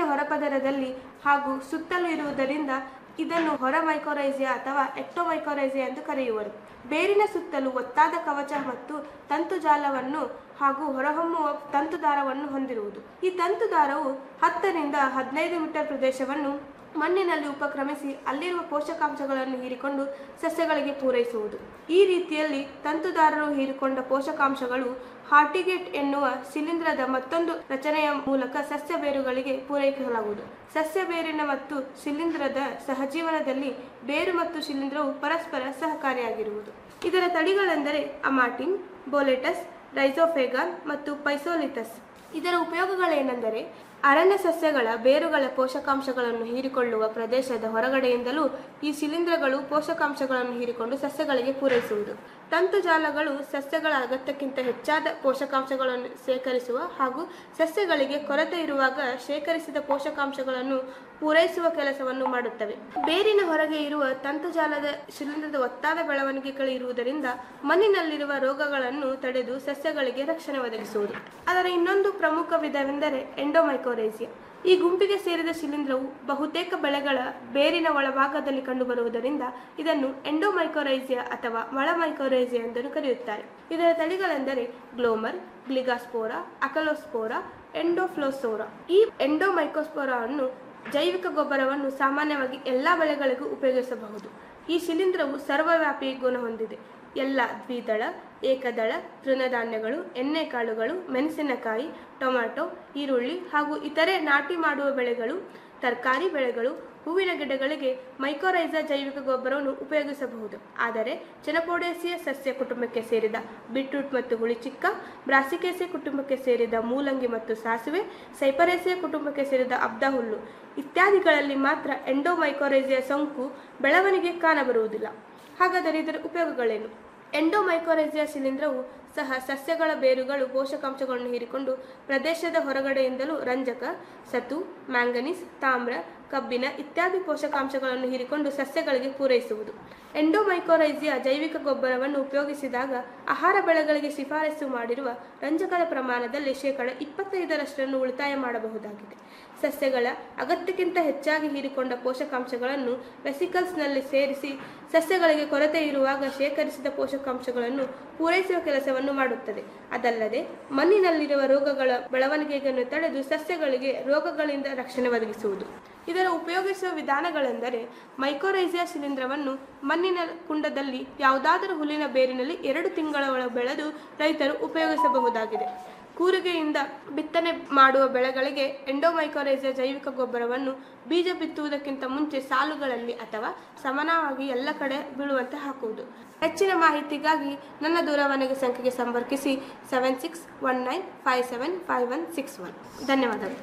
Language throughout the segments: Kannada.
ಹೊರಪದರದಲ್ಲಿ ಹಾಗೂ ಸುತ್ತಲೂ ಇರುವುದರಿಂದ ಇದನ್ನು ಹೊರ ಮೈಕೋರೈಸಿಯಾ ಅಥವಾ ಎಕ್ಟೋಮೈಕೋರೈಸಿಯಾ ಎಂದು ಕರೆಯುವರು ಬೇರಿನ ಸುತ್ತಲೂ ಒತ್ತಾದ ಕವಚ ಮತ್ತು ತಂತುಜಾಲವನ್ನು ಹಾಗೂ ಹೊರಹೊಮ್ಮುವ ತಂತುದಾರವನ್ನು ಹೊಂದಿರುವುದು ಈ ತಂತುದಾರವು ಹತ್ತರಿಂದ ಹದಿನೈದು ಮೀಟರ್ ಪ್ರದೇಶವನ್ನು ಮಣ್ಣಿನಲ್ಲಿ ಉಪಕ್ರಮಿಸಿ ಅಲ್ಲಿರುವ ಪೋಷಕಾಂಶಗಳನ್ನು ಹೀರಿಕೊಂಡು ಸಸ್ಯಗಳಿಗೆ ಪೂರೈಸುವುದು ಈ ರೀತಿಯಲ್ಲಿ ತಂತುದಾರರು ಹೀರಿಕೊಂಡ ಪೋಷಕಾಂಶಗಳು ಹಾರ್ಟಿಗೇಟ್ ಎನ್ನುವ ಶಿಲೀಂಧ್ರದ ಮತ್ತೊಂದು ರಚನೆಯ ಮೂಲಕ ಸಸ್ಯ ಬೇರುಗಳಿಗೆ ಪೂರೈಸಲಾಗುವುದು ಸಸ್ಯ ಬೇರಿನ ಮತ್ತು ಶಿಲೀಂಧ್ರದ ಸಹಜೀವನದಲ್ಲಿ ಬೇರು ಮತ್ತು ಶಿಲೀಂಧ್ರವು ಪರಸ್ಪರ ಸಹಕಾರಿಯಾಗಿರುವುದು ಇದರ ತಳಿಗಳೆಂದರೆ ಅಮಾಟಿನ್ ಬೋಲೆಟಸ್ ರೈಸೋಫೇಗಾನ್ ಮತ್ತು ಪೈಸೋಲಿತಸ್ ಇದರ ಉಪಯೋಗಗಳೇನೆಂದರೆ ಅರಣ್ಯ ಸಸ್ಯಗಳ ಬೇರುಗಳ ಪೋಷಕಾಂಶಗಳನ್ನು ಹೀರಿಕೊಳ್ಳುವ ಪ್ರದೇಶದ ಹೊರಗಡೆಯಿಂದಲೂ ಈ ಶಿಲೀಂಧ್ರಗಳು ಪೋಷಕಾಂಶಗಳನ್ನು ಹೀರಿಕೊಂಡು ಸಸ್ಯಗಳಿಗೆ ಪೂರೈಸುವುದು ತಂತುಜಾಲಗಳು ಸಸ್ಯಗಳ ಅಗತ್ಯಕ್ಕಿಂತ ಹೆಚ್ಚಾದ ಪೋಷಕಾಂಶಗಳನ್ನು ಶೇಖರಿಸುವ ಹಾಗೂ ಸಸ್ಯಗಳಿಗೆ ಕೊರತೆ ಇರುವಾಗ ಶೇಖರಿಸಿದ ಪೋಷಕಾಂಶಗಳನ್ನು ಪೂರೈಸುವ ಕೆಲಸವನ್ನು ಮಾಡುತ್ತವೆ ಬೇರಿನ ಹೊರಗೆ ಇರುವ ತಂತುಜಾಲದ ಶಿಲೀಂಧ್ರದ ಒತ್ತಾದ ಬೆಳವಣಿಗೆಗಳು ಇರುವುದರಿಂದ ಮಣ್ಣಿನಲ್ಲಿರುವ ರೋಗಗಳನ್ನು ತಡೆದು ಸಸ್ಯಗಳಿಗೆ ರಕ್ಷಣೆ ಒದಗಿಸುವುದು ಅದರ ಇನ್ನೊಂದು ಪ್ರಮುಖ ವಿಧವೆಂದರೆ ಎಂಡೋಮೈಕೋರೈಸಿಯಾ ಈ ಗುಂಪಿಗೆ ಸೇರಿದ ಶಿಲೀಂಧ್ರವು ಬಹುತೇಕ ಬೆಳೆಗಳ ಬೇರಿನ ಒಳಭಾಗದಲ್ಲಿ ಕಂಡುಬರುವುದರಿಂದ ಇದನ್ನು ಎಂಡೋಮೈಕೋರೈಸಿಯಾ ಅಥವಾ ಒಳಮೈಕೋರೈಸಿಯಾ ಎಂದು ಕರೆಯುತ್ತಾರೆ ಇದರ ತಳಿಗಳೆಂದರೆ ಗ್ಲೋಮರ್ ಗ್ಲಿಗಾಸ್ಪೋರಾ ಅಕಲೋಸ್ಪೋರಾ ಎಂಡೋಫ್ಲೋಸೋರಾ ಈ ಎಂಡೋಮೈಕೋಸ್ಪೋರಾವನ್ನು ಜೈವಿಕ ಗೊಬ್ಬರವನ್ನು ಸಾಮಾನ್ಯವಾಗಿ ಎಲ್ಲ ಬೆಳೆಗಳಿಗೂ ಉಪಯೋಗಿಸಬಹುದು ಈ ಶಿಲೀಂಧ್ರವು ಸರ್ವವ್ಯಾಪಿ ಗುಣ ಹೊಂದಿದೆ ಎಲ್ಲ ದ್ವಿದಳ ಏಕದಳ ತೃಣಧಾನ್ಯಗಳು ಎಣ್ಣೆಕಾಳುಗಳು ಮೆಣಸಿನಕಾಯಿ ಟೊಮ್ಯಾಟೊ ಈರುಳ್ಳಿ ಹಾಗೂ ಇತರೆ ನಾಟಿ ಮಾಡುವ ಬೆಳೆಗಳು ತರಕಾರಿ ಬೆಳೆಗಳು ಹೂವಿನ ಗಿಡಗಳಿಗೆ ಮೈಕೋರೈಸಾ ಜೈವಿಕ ಗೊಬ್ಬರವನ್ನು ಉಪಯೋಗಿಸಬಹುದು ಆದರೆ ಚೆನಪೋಡೇಸಿಯ ಸಸ್ಯ ಕುಟುಂಬಕ್ಕೆ ಸೇರಿದ ಬೀಟ್ರೂಟ್ ಮತ್ತು ಹುಳಿಚಿಕ್ಕ ಬ್ರಾಸಿಕೇಸಿಯ ಕುಟುಂಬಕ್ಕೆ ಸೇರಿದ ಮೂಲಂಗಿ ಮತ್ತು ಸಾಸಿವೆ ಸೈಪರೇಸಿಯ ಕುಟುಂಬಕ್ಕೆ ಸೇರಿದ ಅಬ್ದ ಹುಲ್ಲು ಇತ್ಯಾದಿಗಳಲ್ಲಿ ಮಾತ್ರ ಎಂಡೋಮೈಕೋರೈಸಿಯ ಸೋಂಕು ಬೆಳವಣಿಗೆ ಕಾಣಬರುವುದಿಲ್ಲ ಹಾಗಾದರೆ ಇದರ ಉಪಯೋಗಗಳೇನು ಎಂಡೋಮೈಕೋರೈಸಿಯಾ ಶಿಲೀಂಧ್ರವು ಸಹ ಸಸ್ಯಗಳ ಬೇರುಗಳು ಪೋಷಕಾಂಶಗಳನ್ನು ಹೀರಿಕೊಂಡು ಪ್ರದೇಶದ ಹೊರಗಡೆಯಿಂದಲೂ ರಂಜಕ ಸತು ಮ್ಯಾಂಗನೀಸ್ ತಾಮ್ರ ಕಬ್ಬಿಣ ಇತ್ಯಾದಿ ಪೋಷಕಾಂಶಗಳನ್ನು ಹೀರಿಕೊಂಡು ಸಸ್ಯಗಳಿಗೆ ಪೂರೈಸುವುದು ಎಂಡೋಮೈಕೋರೈಸಿಯಾ ಜೈವಿಕ ಗೊಬ್ಬರವನ್ನು ಉಪಯೋಗಿಸಿದಾಗ ಆಹಾರ ಬೆಳೆಗಳಿಗೆ ಶಿಫಾರಸು ಮಾಡಿರುವ ರಂಜಕದ ಪ್ರಮಾಣದಲ್ಲಿ ಶೇಕಡ ಇಪ್ಪತ್ತೈದರಷ್ಟನ್ನು ಉಳಿತಾಯ ಮಾಡಬಹುದಾಗಿದೆ ಸಸ್ಯಗಳ ಅಗತ್ಯಕ್ಕಿಂತ ಹೆಚ್ಚಾಗಿ ಹೀರಿಕೊಂಡ ಪೋಷಕಾಂಶಗಳನ್ನು ವೆಸಿಕಲ್ಸ್ನಲ್ಲಿ ಸೇರಿಸಿ ಸಸ್ಯಗಳಿಗೆ ಕೊರತೆ ಇರುವಾಗ ಶೇಖರಿಸಿದ ಪೋಷಕಾಂಶಗಳನ್ನು ಪೂರೈಸುವ ಕೆಲಸವನ್ನು ಮಾಡುತ್ತದೆ ಅದಲ್ಲದೆ ಮಣ್ಣಿನಲ್ಲಿರುವ ರೋಗಗಳ ಬೆಳವಣಿಗೆಯನ್ನು ತಡೆದು ಸಸ್ಯಗಳಿಗೆ ರೋಗಗಳಿಂದ ರಕ್ಷಣೆ ಒದಗಿಸುವುದು ಇದರ ಉಪಯೋಗಿಸುವ ವಿಧಾನಗಳೆಂದರೆ ಮೈಕೋರೈಸಿಯಾ ಶಿಲೀಂಧ್ರವನ್ನು ಮಣ್ಣಿನ ಕುಂಡದಲ್ಲಿ ಯಾವುದಾದರೂ ಹುಲ್ಲಿನ ಬೇರಿನಲ್ಲಿ ಎರಡು ತಿಂಗಳ ಒಳ ಬೆಳೆದು ರೈತರು ಉಪಯೋಗಿಸಬಹುದಾಗಿದೆ ಕೂರಿಗೆಯಿಂದ ಬಿತ್ತನೆ ಮಾಡುವ ಬೆಳೆಗಳಿಗೆ ಎಂಡೋಮೈಕೋರೈಸಿಯಾ ಜೈವಿಕ ಗೊಬ್ಬರವನ್ನು ಬೀಜ ಬಿತ್ತುವುದಕ್ಕಿಂತ ಮುಂಚೆ ಸಾಲುಗಳಲ್ಲಿ ಅಥವಾ ಸಮಾನವಾಗಿ ಎಲ್ಲ ಕಡೆ ಬೀಳುವಂತೆ ಹಾಕುವುದು ಹೆಚ್ಚಿನ ಮಾಹಿತಿಗಾಗಿ ನನ್ನ ದೂರವಾಣಿ ಸಂಖ್ಯೆಗೆ ಸಂಪರ್ಕಿಸಿ seven six one nine five seven five one six one ಧನ್ಯವಾದಗಳು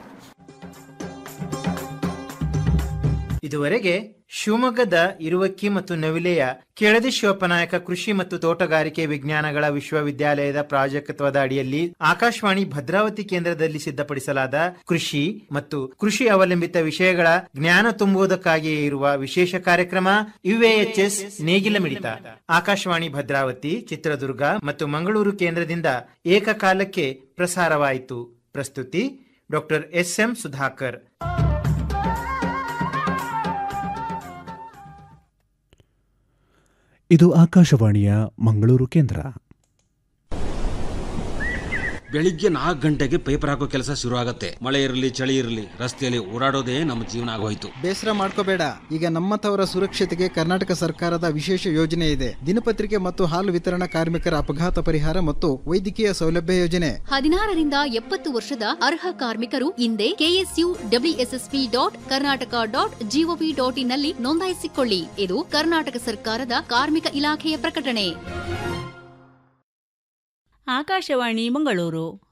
ಇದುವರೆಗೆ ಶಿವಮೊಗ್ಗದ ಇರುವಕ್ಕಿ ಮತ್ತು ನವಿಲೆಯ ಕೆಳದಿ ಶಿವಪ್ಪನಾಯಕ ಕೃಷಿ ಮತ್ತು ತೋಟಗಾರಿಕೆ ವಿಜ್ಞಾನಗಳ ವಿಶ್ವವಿದ್ಯಾಲಯದ ಪ್ರಾಜೆಕ್ಟ್ವದ ಅಡಿಯಲ್ಲಿ ಆಕಾಶವಾಣಿ ಭದ್ರಾವತಿ ಕೇಂದ್ರದಲ್ಲಿ ಸಿದ್ಧಪಡಿಸಲಾದ ಕೃಷಿ ಮತ್ತು ಕೃಷಿ ಅವಲಂಬಿತ ವಿಷಯಗಳ ಜ್ಞಾನ ತುಂಬುವುದಕ್ಕಾಗಿಯೇ ಇರುವ ವಿಶೇಷ ಕಾರ್ಯಕ್ರಮ ಯುಎಎಚ್ಎಸ್ ನೇಗಿಲ ಮಿಡಿತ ಆಕಾಶವಾಣಿ ಭದ್ರಾವತಿ ಚಿತ್ರದುರ್ಗ ಮತ್ತು ಮಂಗಳೂರು ಕೇಂದ್ರದಿಂದ ಏಕಕಾಲಕ್ಕೆ ಪ್ರಸಾರವಾಯಿತು ಪ್ರಸ್ತುತಿ ಡಾಕ್ಟರ್ ಎಸ್ ಎಂ ಸುಧಾಕರ್ ಇದು ಆಕಾಶವಾಣಿಯ ಮಂಗಳೂರು ಕೇಂದ್ರ ಬೆಳಿಗ್ಗೆ ನಾಲ್ಕು ಗಂಟೆಗೆ ಪೇಪರ್ ಹಾಕೋ ಕೆಲಸ ಶುರು ಆಗತ್ತೆ ಮಳೆ ಇರಲಿ ಚಳಿ ಇರಲಿ ರಸ್ತೆಯಲ್ಲಿ ಓಡಾಡೋದೇ ನಮ್ಮ ಜೀವನ ಆಗೋಯ್ತು ಬೇಸರ ಮಾಡ್ಕೋಬೇಡ ಈಗ ನಮ್ಮಂಥವರ ಸುರಕ್ಷತೆಗೆ ಕರ್ನಾಟಕ ಸರ್ಕಾರದ ವಿಶೇಷ ಯೋಜನೆ ಇದೆ ದಿನಪತ್ರಿಕೆ ಮತ್ತು ಹಾಲು ವಿತರಣಾ ಕಾರ್ಮಿಕರ ಅಪಘಾತ ಪರಿಹಾರ ಮತ್ತು ವೈದ್ಯಕೀಯ ಸೌಲಭ್ಯ ಯೋಜನೆ ಹದಿನಾರರಿಂದ ಎಪ್ಪತ್ತು ವರ್ಷದ ಅರ್ಹ ಕಾರ್ಮಿಕರು ಇಂದೇ KSU WSSP dot Karnataka dot GOV dot ಇನ್ನಲ್ಲಿ ನೋಂದಾಯಿಸಿಕೊಳ್ಳಿ ಇದು ಕರ್ನಾಟಕ ಸರ್ಕಾರದ ಕಾರ್ಮಿಕ ಇಲಾಖೆಯ ಪ್ರಕಟಣೆ ಆಕಾಶವಾಣಿ ಮಂಗಳೂರು